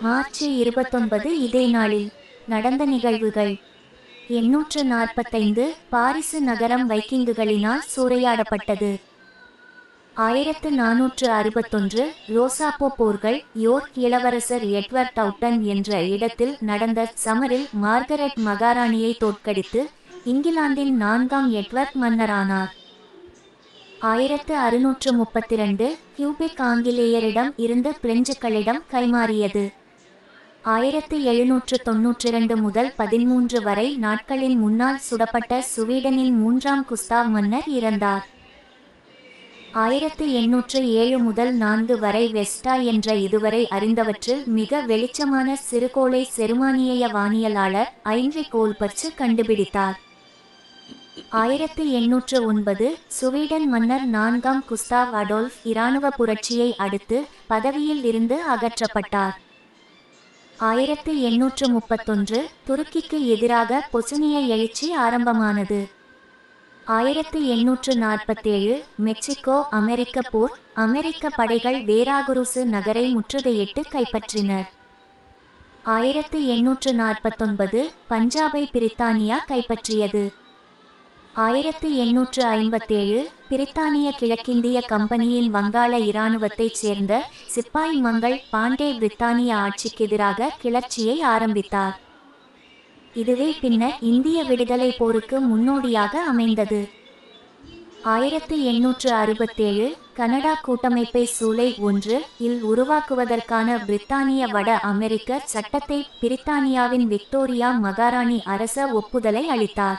March இருபத்தொன்பது இதே நாளில் நடந்த நிகழ்வுகள் எண்ணூற்று நாற்பத்தைந்து பாரிசு நகரம் வைக்கிங்குகளினால் சூறையாடப்பட்டது ஆயிரத்து நானூற்று அறுபத்தொன்று ரோசாப்போ போர்கள் யோர்க் இளவரசர் எட்வர்ட் டவுட்டன் என்ற இடத்தில் நடந்த சமரில் மார்கரெட் மகாராணியை தோற்கடித்து இங்கிலாந்தின் நான்காம் எட்வர்ட் மன்னரானார் ஆயிரத்து அறுநூற்று முப்பத்தி ரெண்டு கியூபெக் ஆங்கிலேயரிடம் இருந்து பிரெஞ்சுக்களிடம் கைமாறியது ஆயிரத்து எழுநூற்று தொன்னூற்றி இரண்டு முதல் பதிமூன்று வரை நாட்களின் முன்னால் சுடப்பட்ட சுவீடனின் மூன்றாம் குஸ்தாவ் மன்னர் இறந்தார் ஆயிரத்து எண்ணூற்று ஏழு முதல் நான்கு வரை வெஸ்டா என்ற இதுவரை அறிந்தவற்றில் மிக வெளிச்சமான சிறுகோளை செருமானிய வானியலாளர் ஐன்ரி கோல்பர்ச்சு கண்டுபிடித்தார் ஆயிரத்து எண்ணூற்று ஒன்பது சுவீடன் மன்னர் நான்காம் குஸ்தாவ் அடோல்ஃப் இராணுவ புரட்சியை அடுத்து பதவியில் இருந்து அகற்றப்பட்டார் ஆயிரத்து எண்ணூற்று முப்பத்தொன்று துருக்கிக்கு எதிராக பொசுனிய எழுச்சி ஆரம்பமானது ஆயிரத்து எண்ணூற்று நாற்பத்தேழு மெக்சிகோ அமெரிக்க போர் அமெரிக்க படைகள் வேராகுருசு நகரை முற்றுகையிட்டு கைப்பற்றினர் ஆயிரத்து எண்ணூற்று நாற்பத்தொன்பது பஞ்சாபை பிரித்தானியா கைப்பற்றியது ஆயிரத்து எண்ணூற்று ஐம்பத்தேழு பிரித்தானிய கிழக்கிந்திய கம்பெனியின் வங்காள இராணுவத்தைச் சேர்ந்த சிப்பாய் மங்கள் பாண்டே பிரித்தானிய ஆட்சிக்கு எதிராக கிளர்ச்சியை ஆரம்பித்தார் இதுவே பின்னர் இந்திய விடுதலை போருக்கு முன்னோடியாக அமைந்தது ஆயிரத்து எண்ணூற்று அறுபத்தேழு கனடா கூட்டமைப்பை சூலை ஒன்று இல் உருவாக்குவதற்கான பிரித்தானிய வட அமெரிக்க சட்டத்தை பிரித்தானியாவின் விக்டோரியா மகாராணி அரச ஒப்புதலை அளித்தார்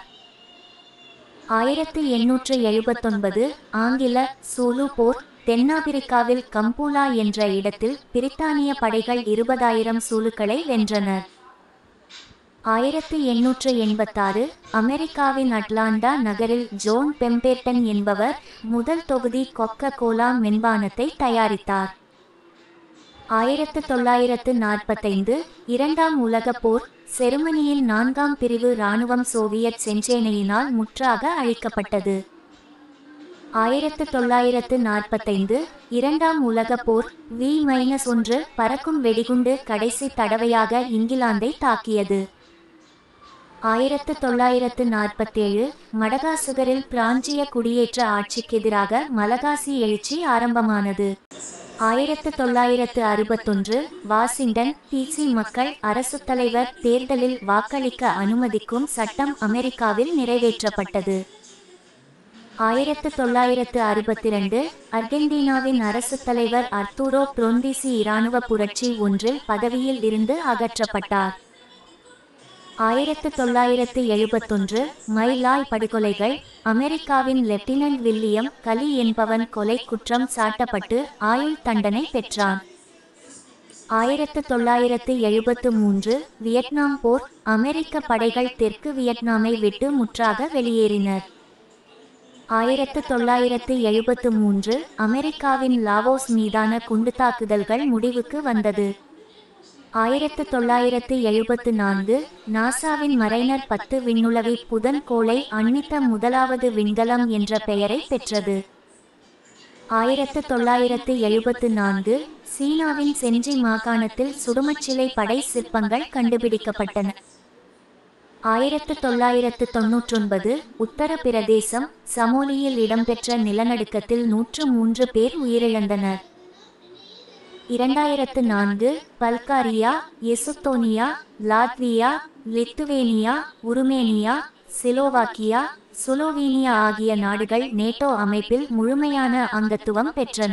ஆயிரத்து எண்ணூற்று எழுபத்தொன்பது ஆங்கில சூலு போர் தென்னாப்பிரிக்காவில் கம்பூலா என்ற இடத்தில் பிரித்தானிய படைகள் இருபதாயிரம் சூலுக்களை வென்றனர் ஆயிரத்து எண்ணூற்று எண்பத்தாறு அமெரிக்காவின் அட்லாண்டா நகரில் ஜோன் பெம்பேர்டன் என்பவர் முதல் தொகுதி கொக்க கோலா மென்பானத்தை தயாரித்தார் ஆயிரத்து தொள்ளாயிரத்து நாற்பத்தைந்து இரண்டாம் உலகப் போர் செருமனியில் நான்காம் பிரிவு இராணுவம் சோவியத் செஞ்சேனையினால் முற்றாக அழிக்கப்பட்டது ஆயிரத்து தொள்ளாயிரத்து நாற்பத்தைந்து இரண்டாம் உலகப் போர் வி மைனஸ் ஒன்று பறக்கும் வெடிகுண்டு கடைசி தடவையாக இங்கிலாந்தை தாக்கியது ஆயிரத்து தொள்ளாயிரத்து நாற்பத்தேழு மடகாசுகரில் பிராஞ்சிய குடியேற்ற ஆட்சிக்கு எதிராக மலகாசி எழுச்சி ஆரம்பமானது ஆயிரத்து தொள்ளாயிரத்து அறுபத்தொன்று வாஷிங்டன் டிசி மக்கள் அரசுத் தலைவர் தேர்தலில் வாக்களிக்க அனுமதிக்கும் சட்டம் அமெரிக்காவில் நிறைவேற்றப்பட்டது ஆயிரத்து தொள்ளாயிரத்து அறுபத்தி ரெண்டு அர்ஜென்டினாவின் அரசுத் தலைவர் அர்த்தூரோ புரோந்திசி இராணுவ புரட்சி ஒன்றில் பதவியில் இருந்து அகற்றப்பட்டார் ஆயிரத்து தொள்ளாயிரத்து எழுபத்தொன்று மைலாய் படுகொலைகள் அமெரிக்காவின் லெப்டினன்ட் வில்லியம் கலி என்பவன் கொலை குற்றம் சாட்டப்பட்டு ஆயுள் தண்டனை பெற்றான் ஆயிரத்து தொள்ளாயிரத்து எழுபத்து மூன்று வியட்நாம் போர் அமெரிக்க படைகள் தெற்கு வியட்நாமை விட்டு முற்றாக வெளியேறினர் ஆயிரத்து தொள்ளாயிரத்து எழுபத்து மூன்று அமெரிக்காவின் லாவோஸ் மீதான குண்டு தாக்குதல்கள் முடிவுக்கு வந்தது ஆயிரத்து தொள்ளாயிரத்து எழுபத்து நான்கு நாசாவின் மரைனர் பத்து விண்ணுளவி புதன் கோளை அண்மித்த முதலாவது விண்கலம் என்ற பெயரை பெற்றது ஆயிரத்து தொள்ளாயிரத்து எழுபத்து நான்கு சீனாவின் செஞ்சி மாகாணத்தில் சுடுமச்சிலை படை சிற்பங்கள் கண்டுபிடிக்கப்பட்டன ஆயிரத்து தொள்ளாயிரத்து தொன்னூற்றொன்பது உத்தரப்பிரதேசம் சமோலியில் இடம்பெற்ற நிலநடுக்கத்தில் நூற்று மூன்று பேர் உயிரிழந்தனர் இரண்டாயிரத்து நான்கு Bulgaria Estonia Latvia Lithuania Romania Slovakia Slovenia ஆகிய நாடுகள் நேட்டோ அமைப்பில் முழுமையான அங்கத்துவம் பெற்றன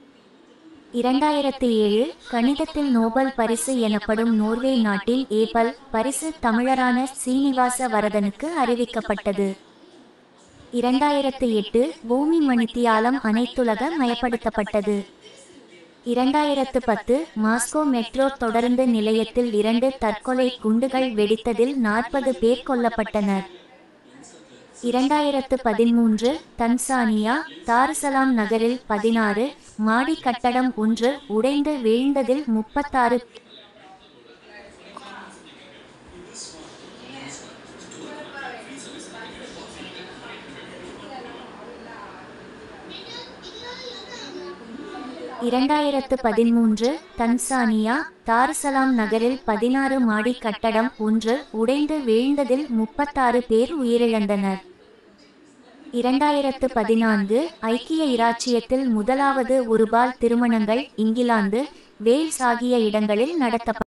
இரண்டாயிரத்து ஏழு கணிதத்தில் நோபல் பரிசு எனப்படும் நோர்வே நாட்டில் ஏபல் பரிசு தமிழரான சீனிவாச வரதனுக்கு அறிவிக்கப்பட்டது இரண்டாயிரத்து எட்டு பூமி மணித்தியாலம் அனைத்துலக மயப்படுத்தப்பட்டது இரண்டாயிரத்து பத்து மாஸ்கோ மெட்ரோ தொடருந்து நிலையத்தில் இரண்டு தற்கொலை குண்டுகள் வெடித்ததில் நாற்பது பேர் கொல்லப்பட்டனர் இரண்டாயிரத்து பதிமூன்று தன்சானியா தாருசலாம் நகரில் பதினாறு மாடி கட்டடம் ஒன்று உடைந்து வீழ்ந்ததில் முப்பத்தாறு இரண்டாயிரத்து பதிமூன்று தன்சானியா தாருசலாம் நகரில் பதினாறு மாடி கட்டடம் ஒன்று உடைந்து வீழ்ந்ததில் முப்பத்தாறு பேர் உயிரிழந்தனர் இரண்டாயிரத்து பதினான்கு ஐக்கிய இராச்சியத்தில் முதலாவது ஒருபால் திருமணங்கள் இங்கிலாந்து வேல்ஸ் ஆகிய இடங்களில் நடத்தப்பட்டன